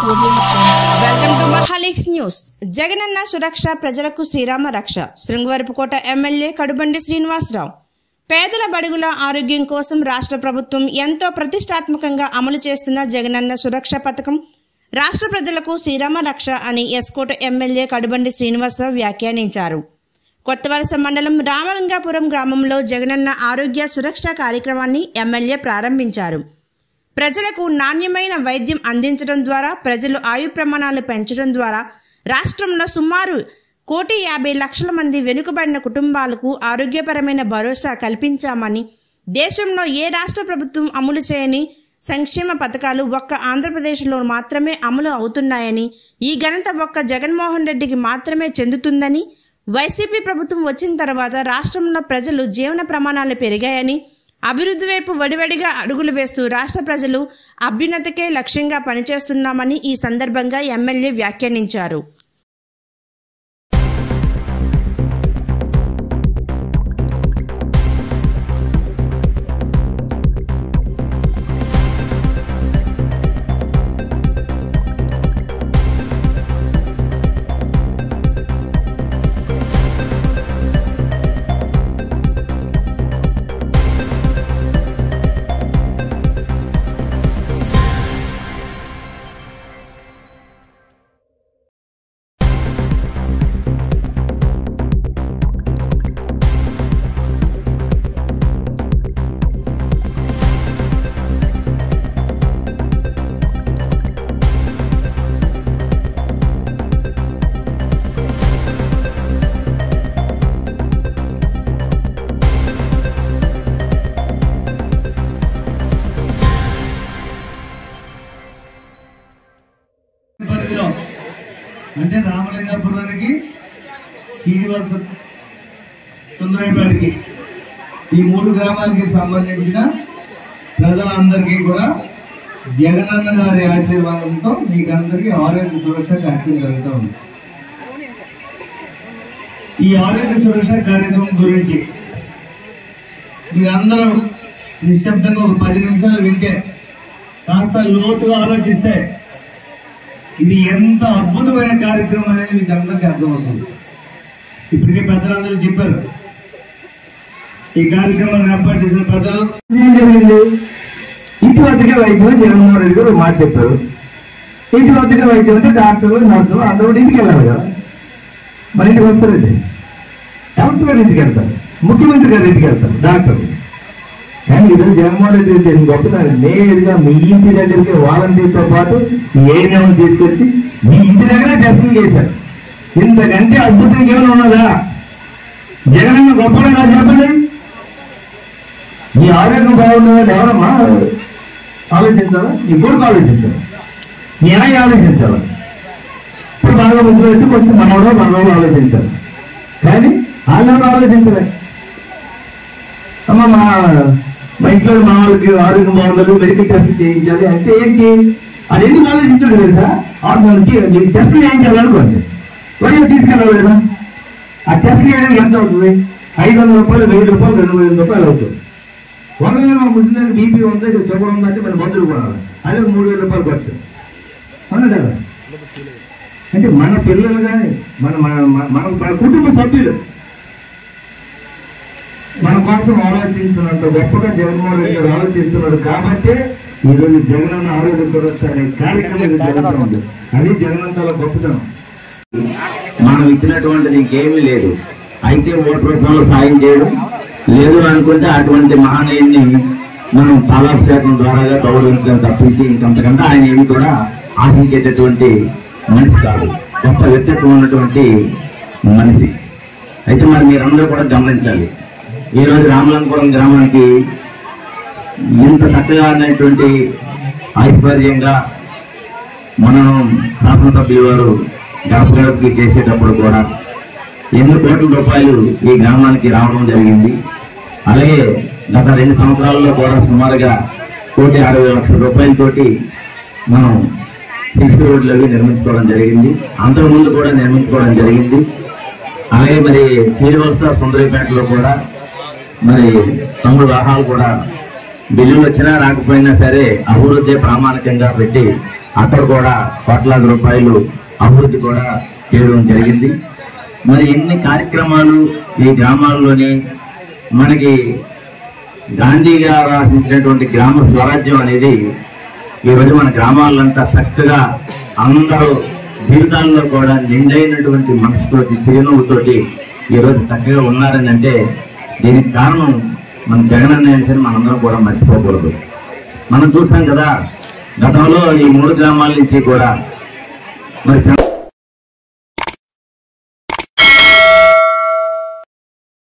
welcome to మహాలిక్స్ news Jagananna Suraksha ప్రజలకు శ్రీరామ రక్ష శృంగవరపుకోట ఎమ్మెల్యే కడుబండి శ్రీనివాసరావు పేదల బడుగుల ఆరోగ్యం కోసం రాష్ట్ర ప్రభుత్వం ఎంతో ప్రతిష్టాత్మకంగా అమలు చేస్తున్న జగనన్న సురక్ష పథకం రాష్ట్ర ప్రజలకు శ్రీరామ రక్ష అని ఎస్కోట ఎమ్మెల్యే కడుబండి శ్రీనివాసరావు వ్యాఖ్యానించారు కొత్తవలస మండలం రామలింగాపురం గ్రామంలో జగనన్న ఆరోగ్య సురక్ష కార్యక్రమాన్ని ఎమ్మెల్యే ప్రారంభించారు ప్రజలకు నాణ్యమైన వైద్యం అందించడం ద్వారా ప్రజలు ఆయు ప్రమాణాలు పెంచడం ద్వారా రాష్ట్రంలో సుమారు కోటి యాభై లక్షల మంది వెనుకబడిన కుటుంబాలకు ఆరోగ్యపరమైన భరోసా కల్పించామని దేశంలో ఏ రాష్ట్ర ప్రభుత్వం అమలు చేయని సంక్షేమ పథకాలు ఒక్క ఆంధ్రప్రదేశ్లో మాత్రమే అమలు అవుతున్నాయని ఈ ఘనత ఒక్క జగన్మోహన్ రెడ్డికి మాత్రమే చెందుతుందని వైసీపీ ప్రభుత్వం వచ్చిన తర్వాత రాష్ట్రంలో ప్రజలు జీవన ప్రమాణాలు పెరిగాయని అభివృద్ధి వైపు వడివడిగా అడుగులు వేస్తూ రాష్ట్ర ప్రజలు అభ్యున్నతికే లక్ష్యంగా పనిచేస్తున్నామని ఈ సందర్భంగా ఎమ్మెల్యే వ్యాఖ్యానించారు పరిధిలో అంటే రామలింగాపురానికి శ్రీనివాస సుందరపేటకి ఈ మూడు గ్రామాలకి సంబంధించిన ప్రజలందరికీ కూడా జగనన్న గారి ఆశీర్వాదంతో మీకు అందరికీ ఆరోగ్య సురక్ష కార్యక్రమం జరుగుతూ ఉంది ఈ ఆరోగ్య సురక్ష కార్యక్రమం గురించి మీరందరూ నిశ్శబ్దంగా ఒక పది నిమిషాలు వింటే కాస్త లోతుగా ఆలోచిస్తే ఇది ఎంత అద్భుతమైన కార్యక్రమం అనేది మీకు అందరికీ అర్థమవుతుంది ఇప్పటికే పెద్దలందరూ చెప్పారు ఈ కార్యక్రమాన్ని ఏర్పాటు చేసిన పెద్దలు ఏం జరిగింది ఇంటి వద్దకే వైద్యం అని జగన్మోహన్ రెడ్డి గారు ఒక మాట చెప్పారు ఇంటి వద్దకే వైద్యం అంటే డాక్టర్లు నర్సులు అందరూ కూడా ఇంటికి వెళ్ళాలి కదా మరి ఇంటికి వస్తారండి కలెక్టర్ గారి ఇంటికి వెళ్తారు ముఖ్యమంత్రి గారి ఇంటికి వెళ్తారు డాక్టర్లు కానీ ఈరోజు జగన్మోహన్ రెడ్డి గారు చేసిన గొప్పతనం నేరుగా మీ ఇంటి దగ్గరికి వాలంటీర్తో పాటు ఏ నియమం తీసుకొచ్చి మీ ఇంటి దగ్గరే టెస్టింగ్ చేశారు ఇంతకంటే అద్భుతం ఏమైనా ఉన్నదా జగనన్న గొప్పగా కాదు చెప్పండి నీ ఆరోగ్యం బాగుందని ఎవరమ్మా ఆలోచించాలా నీ కొడుకు ఆలోచించాలి నీ ఆయన ఆలోచించాలి ఇప్పుడు బాగా ముగ్గురు వచ్చి కొంచెం మనవడో మనవడో ఆలోచించాలి కానీ వాళ్ళెవరు ఆలోచించలే అమ్మ మా మా ఇంట్లో మా వాళ్ళకి ఆరోగ్యం బాగుండదు మెడికల్ టెస్ట్ చేయించాలి అంటే ఏంటి అది ఎందుకు ఆలోచించడు తెలుసా ఆరోగ్యానికి టెస్ట్ చేయించాలనుకోండి వైద్యం తీసుకెళ్ళాలి కదా ఆ టెస్ట్ చేయడానికి ఎంత అవుతుంది ఐదు వందల రూపాయలు వెయ్యి రూపాయలు రెండు వేల రూపాయలు అవుతుంది ఒకవేళ మా ముస్లిం బీపీ ఉంది ఇక్కడ షుగర్ ఉందంటే మరి మందులు కొనాలి అదే మూడు వేల రూపాయలు ఖర్చు అవునా కదా అంటే మన పిల్లలు కానీ మన మన మన- మన మన కుటుంబ సభ్యులు మన కోసం ఆలోచిస్తున్నంత గొప్పగా జగన్మోహన్ రెడ్డి గారు ఆలోచిస్తున్నాడు కాబట్టి ఈ రోజు జగనన్న ఆరోగ్య సురక్ష అనే కార్యక్రమం ఇది జరుగుతుంది అది జగనంతల గొప్పతనం మనం ఇచ్చినటువంటిది ఇంకేమీ లేదు అయితే ఓటు రూపంలో సాయం చేయడం లేదు అనుకుంటే అటువంటి మహనీయుని మనం పాలాభిషేకం ద్వారా గౌరవించడం తప్పించి ఇంకంతకంటే ఆయన ఏమి కూడా ఆశించేటటువంటి మనిషి కాదు గొప్ప వ్యక్తిత్వం ఉన్నటువంటి మనిషి అయితే మరి మీరందరూ కూడా గమనించాలి ఈరోజు రామలంపురం గ్రామానికి ఇంత చక్కగా ఉన్నటువంటి ఐశ్వర్యంగా మనం శాసనసభ్యులు వారు గడప గడపకి చేసేటప్పుడు కూడా ఎన్నో కోట్ల రూపాయలు ఈ గ్రామానికి రావడం జరిగింది అలాగే గత రెండు సంవత్సరాల్లో కూడా సుమారుగా కోటి అరవై లక్షల రూపాయలతోటి మనం సిసి రోడ్లు అవి నిర్మించుకోవడం జరిగింది అంతకుముందు కూడా నిర్మించుకోవడం జరిగింది అలాగే మరి శ్రీనివాస సుందరిపేటలో కూడా మరి తమ్ముడు వాహాలు కూడా బిల్లులు వచ్చినా రాకపోయినా సరే అభివృద్ధి ప్రామాణికంగా పెట్టి అక్కడ కూడా కోట్లాది రూపాయలు అభివృద్ధి కూడా చేయడం జరిగింది మరి ఎన్ని కార్యక్రమాలు ఈ గ్రామాల్లోని మనకి గాంధీ గారు రాసించినటువంటి గ్రామ స్వరాజ్యం అనేది ఈరోజు మన గ్రామాలంతా చక్కగా అందరూ జీవితాల్లో కూడా నిండైనటువంటి మనసుతోటి చిరునవ్వుతోటి ఈరోజు చక్కగా ఉన్నారని అంటే దీనికి కారణం మన జగన్ అన్న విషయాన్ని మనందరం కూడా మర్చిపోకూడదు మనం చూసాం కదా గతంలో ఈ మూడు గ్రామాల నుంచి కూడా మరి చంద్ర-